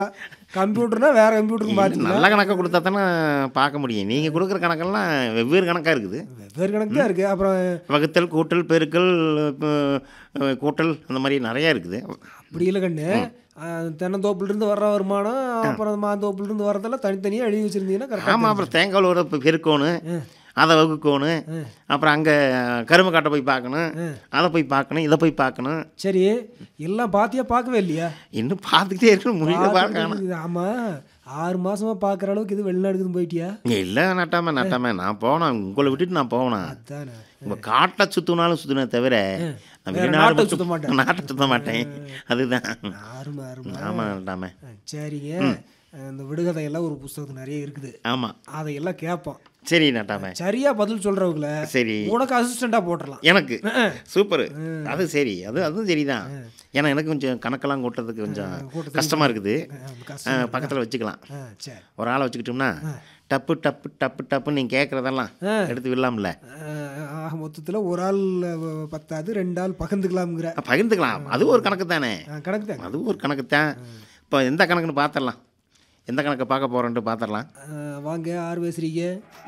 கம்ப்யூட்டர்னா வேற கம்ப்யூட்டருக்கு மாற்றிக்கலாம் நல்ல கணக்கை கொடுத்தா தானே பார்க்க முடியும் நீங்கள் கொடுக்குற கணக்கெல்லாம் வெவ்வேறு கணக்காக இருக்குது வெவ்வேறு கணக்கு தான் இருக்குது அப்புறம் வகுத்தல் கூட்டல் பெருக்கல் அஹ், கூட்டல் அந்த மாதிரி நிறையா இருக்குது அப்படி இல்லை கண்ணு அஹ், தென்னந்தோப்புலேருந்து வர்ற வருமானம் அப்புறம் மாந்தோப்புலேருந்து வர்றதெல்லாம் தனித்தனியாக எழுதி வச்சுருந்தீங்கன்னா ஆமாம் கரெக்டாக அப்புறம் தேங்காயோட பெருக்கணும் அதை வகுக்கணும் அப்புறம் அங்கே கரும்பு காட்டை போய் பார்க்கணும் அதை போய் பார்க்கணும் இதை போய் பார்க்கணும் சரி எல்லாம் பார்த்தியா பார்க்கவே இல்லையா இன்னும் பார்த்துக்கிட்டே இருக்கணும் முடியல பார்க்கணும் ஆமாம் ஆறு மாசமா பார்க்குற அளவுக்கு இது வெளிநாடுக்குன்னு போயிட்டியா இல்லை நட்டாம நட்டாம நான் போனேன் உங்களை விட்டுட்டு நான் போனேன் அதானே உங்கள் காட்டை சுற்றினாலும் சுற்றினே தவிர நான் வேற வெளிநாடு நாட்டை மட்டும் சுத்த மாட்டேன். நாட்டை சுத்த மாட்டேன் அதுதான் அருமை அருமை ஆமாம் நட்டாம அஹ், சரிங்க அஹ், இந்த விடுகதையெல்லாம் ஒரு புஸ்தகத்தில் நிறைய இருக்குது ஆமாம் அதையெல்லாம் கேட்போம் சரி நட்டாம சரியா பதில் சொல்றவங்கள சரி உனக்கு அசிஸ்டண்டா போட்டுடலாம் எனக்கு சூப்பர் அது சரி அது அதுவும் சரிதான் ஏன்னா எனக்கு கொஞ்சம் கணக்கெல்லாம் கூட்டுறதுக்கு கொஞ்சம் கூட்ட கஷ்டமாக இருக்குது அஹ், கஷ்டம் பக்கத்தில் வச்சுக்கலாம் ஆ சரி ஒரு ஆளை வச்சுக்கிட்டோம்னா டப்பு டப்பு டப்பு டப்புன்னு நீங்கள் கேட்குறதெல்லாம் எடுத்து விடலாம்ல அஹ், ஆக மொத்தத்தில் ஒரு ஆள் அஹ், பத்தாது ரெண்டு ஆள் பகிர்ந்துக்கலாம்ங்கிற பகிர்ந்துக்கலாம் அது ஒரு கணக்கு தானே அஹ், கணக்கு தான் அது ஒரு கணக்கு தான் இப்போ எந்த கணக்குன்னு பார்த்துடலாம் எந்த கணக்கை பார்க்க போகிறோன்ட்டு பார்த்துடலாம் அஹ், வாங்க ஆறு பேசுறீங்க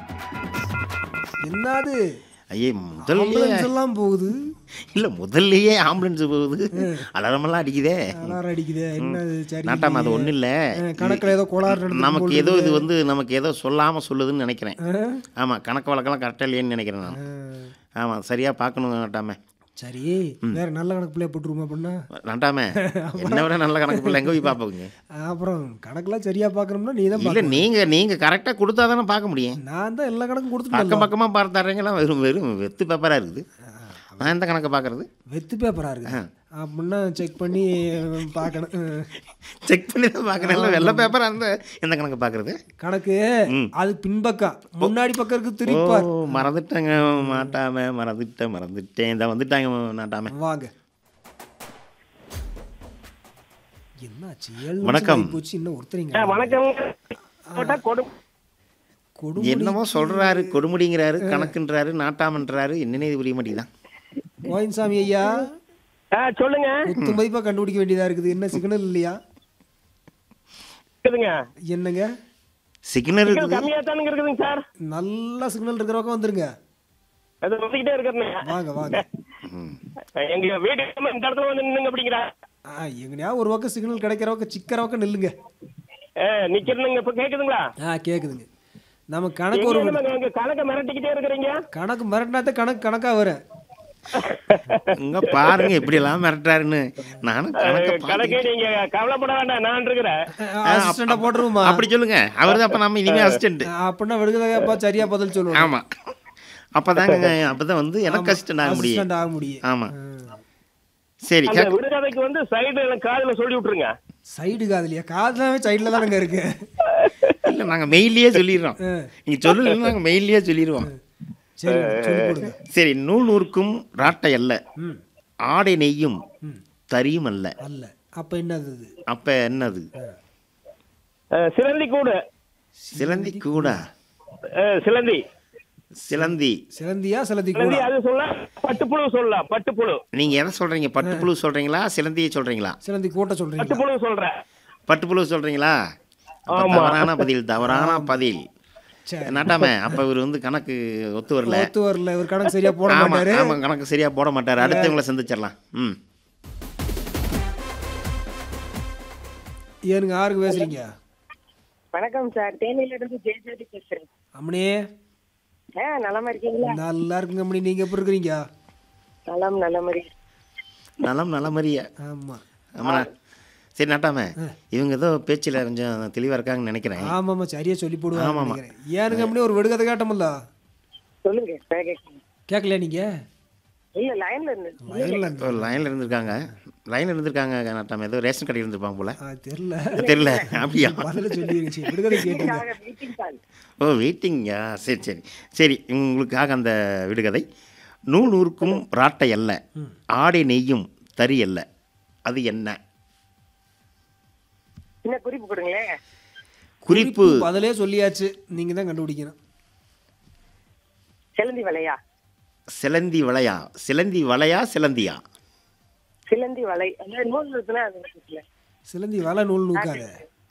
என்னது ஐயே முதல்லையே ஆம்புலன்ஸ் எல்லாம் போகுது இல்லை முதல்லையே ஆம்புலன்ஸ் போகுது அலாரமெல்லாம் அடிக்குதே அலாரம் அடிக்குது என்னது சரி நாட்டாம அது ஒன்றும் இல்லை அஹ், கணக்குல ஏதோ கோளாறு நடந்து நமக்கு ஏதோ இது வந்து நமக்கு ஏதோ சொல்லாமல் சொல்லுதுன்னு நினைக்கிறேன் அஹ், ஆமாம் கணக்கு வழக்கெல்லாம் கரெக்டாக இல்லையேன்னு நினைக்கிறேன் நான் அஹ், ஆமாம் சரியாக பார்க்கணும் நாட்டாம சரி வேற நல்ல கணக்கு பிள்ளைய போட்டுருமா பண்ணா நாட்டாம என்ன விட நல்ல கணக்கு பிள்ளை எங்கே போய் பார்ப்போங்க அப்புறம் கணக்கெல்லாம் சரியா பார்க்கணும்னா நீ தான் இல்லை நீங்கள் நீங்கள் கரெக்டாக கொடுத்தா தானே பார்க்க முடியும் நான் தான் எல்லா கணக்கும் கொடுத்துட்டேன் பக்கம் பக்கமாக பார்த்தாருங்கலாம் வெறும் வெறும் வெத்து பேப்பராக இருக்குது நான் எந்த கணக்கை பார்க்குறது வெத்து பேப்பரா இருக்கு அப்படின்னா செக் பண்ணி பார்க்கணும் அஹ், செக் பண்ணி தான் பார்க்குறேன் இல்லை வெள்ளை பேப்பராக இருந்தால் எந்த கணக்கு பார்க்குறது கணக்கு அது பின்பக்கம் முன்னாடி பக்கம் இருக்கு திருப்பி ஓ பார். மறந்துட்டேங்க மாட்டாம மறந்துட்டேன் மறந்துட்டேன் இந்த வந்துட்டாங்க நாட்டாம வாங்க என்னாச்சு ஏழு நிமிஷம் வணக்கம். ஆயிப்போச்சு இன்னும் ஒருத்தரிங்க வணக்கம் போட்டா கொடு கொடு என்னமோ சொல்றாரு கொடுமுடிங்கிறாரு கணக்குன்றாரு நாட்டாமன்றாரு என்னன்னே இது புரிய மாட்டேங்குதான் கோயின்சாமி ஐயா ஆ சொல்லுங்க குத்து மதிப்பா கண்டுபிடிக்க வேண்டியதா இருக்குது என்ன சிக்னல் இல்லையா இருக்குதுங்க என்னங்க சிக்னல் சிக்கல் இருக்குது கம்மியா தானுங்க இருக்குதுங்க சார் நல்ல சிக்னல் இருக்கிற பக்கம் வந்துருங்க அது வந்துகிட்டே இருக்கிறேங்க வாங்க வாங்க ம். எங்க வீட்டு இந்த இடத்துல வந்து நின்னுங்க அப்படிங்கிறா ஆ எங்கனையா ஒரு பக்கம் சிக்னல் கிடைக்கிற பக்கம் சிக்கிற பக்கம் நில்லுங்க நிக்கிறனுங்க இப்ப கேக்குதுங்களா ஆ கேக்குதுங்க நம்ம கணக்கு எங்க ஒரு என்னங்க எங்க கணக்க மிரட்டிக்கிட்டே இருக்கிறீங்க கணக்கு மிரட்டினாத்த கணக்கு கணக்கா வரும் இங்க பாருங்க எப்படி எல்லாம் மிரட்டுறாருன்னு நானும் கணக்க கணக்கே நீங்க கவலைப்பட வேண்டாம் நான் இருக்கிறேன் அசிஸ்டண்டா போட்டுருவோமா அப்படி சொல்லுங்க அவர் தான் அப்ப நம்ம இனிமே அசிஸ்டன்ட் அப்படின்னா விடுதலைப்பா சரியா பதில் சொல்லுவோம் ஆமா அப்பதாங்க அப்பதான் வந்து எனக்கு அசிஸ்டன்ட் ஆக முடியும் அசிஸ்டன்ட் ஆக முடியும் ஆமா சரி அந்த கேக்க- விடுகதைக்கு வந்து சைடு காதுல சொல்லி விட்டுருங்க சைடு காதுலையா காதுலாவே சைடுல தானங்க இருக்கு இல்ல நாங்க மெயிலே சொல்லிடுறோம் நீங்க சொல்லல நாங்க மெயிலே சொல்லிடுவோம் சரி சொல்லி கொடுங்க சரி நூல் நூறுக்கும் ராட்டை அல்ல ம் ஆடை நெய்யும் ம் தரியும் அல்ல அல்ல அப்ப என்னது இது அப்ப என்னது அஹ், சிலந்தி கூடு சிலந்தி கூடா அஹ், சிலந்தி சிலந்தி சிலந்தியா சிலந்தி கூட சிலந்தி அது சொல்லலாம் பட்டுப்புழு சொல்லலாம் பட்டுப்புழு நீங்க எதை சொல்றீங்க பட்டுப்புழு சொல்றீங்களா சிலந்தியை சொல்றீங்களா சிலந்தி கூட்ட சொல்றீங்க பட்டுப்புழு சொல்றேன் பட்டுப்புழு சொல்றீங்களா அப்ப ஆமா. தவறான பதில் தவறான பதில் சரி நாட்டாம அப்ப இவர் வந்து கணக்கு ஒத்து வரல ஒத்து வரல ஒரு கணக்கு சரியா போட ஆமா மாட்டாரு ஆமா கணக்கு சரியா போட மாட்டாரு அடுத்தவங்களை சந்திச்சிடலாம் ம் ஏனுங்க யாருக்கு பேசுறீங்க வணக்கம் சார் தேனியில இருந்து ஜெயஜோதி பேசுறேன் அம்மனே ஆ நலமா இருக்கீங்களா நல்லா இருக்குங்க அம்மனி நீங்க எப்படி இருக்கிறீங்க நலம் நல்ல மாதிரி நலம் நல்ல மாதிரியா ஆமா ஆமாண்ணா சரி நாட்டாம இவங்க ஏதோ பேச்சில் கொஞ்சம் தெளிவாக இருக்காங்கன்னு நினைக்கிறேன் ஆமாம்மா சரியா சொல்லி போடுவாங்க ஆமாமா. நினைக்கிறேன். ஏனுங்க அம்மனி ஒரு விடுகதை கேட்டோம்ல சொல்லுங்க நான் கேட்கிறேன். கேட்கலையா நீங்க இல்ல லைன்ல இருந்து வயல்ல ஒரு லைனில் இருந்திருக்காங்க லைனில் இருந்திருக்காங்க நாட்டாம ஏதோ ரேஷன் கடையில் இருந்திருப்பாங்க போல ஆ, தெரியல தெரியல அப்படியா பதில சொல்லிருச்சு விடுகதை கேட்டீங்க மீட்டிங் கால் ஓ வெயிட்டிங்கா சரி சரி சரி உங்களுக்காக அந்த விடுகதை நூல் நூறுக்கும் ராட்டை அல்ல ஆடை நெய்யும் தறி அல்ல அது என்ன என்ன குறிப்பு கொடுங்களேன் குறிப்பு பதிலே சொல்லியாச்சு நீங்க தான் கண்டுபிடிக்கணும் சிலந்தி வலையா சிலந்தி வளையா சிலந்தி வளையா சிலந்தியா சிலந்தி வலை அந்த நூல் இருக்குன்னா அது இருக்குல்ல. சிலந்தி வலை நூல் நூக்காத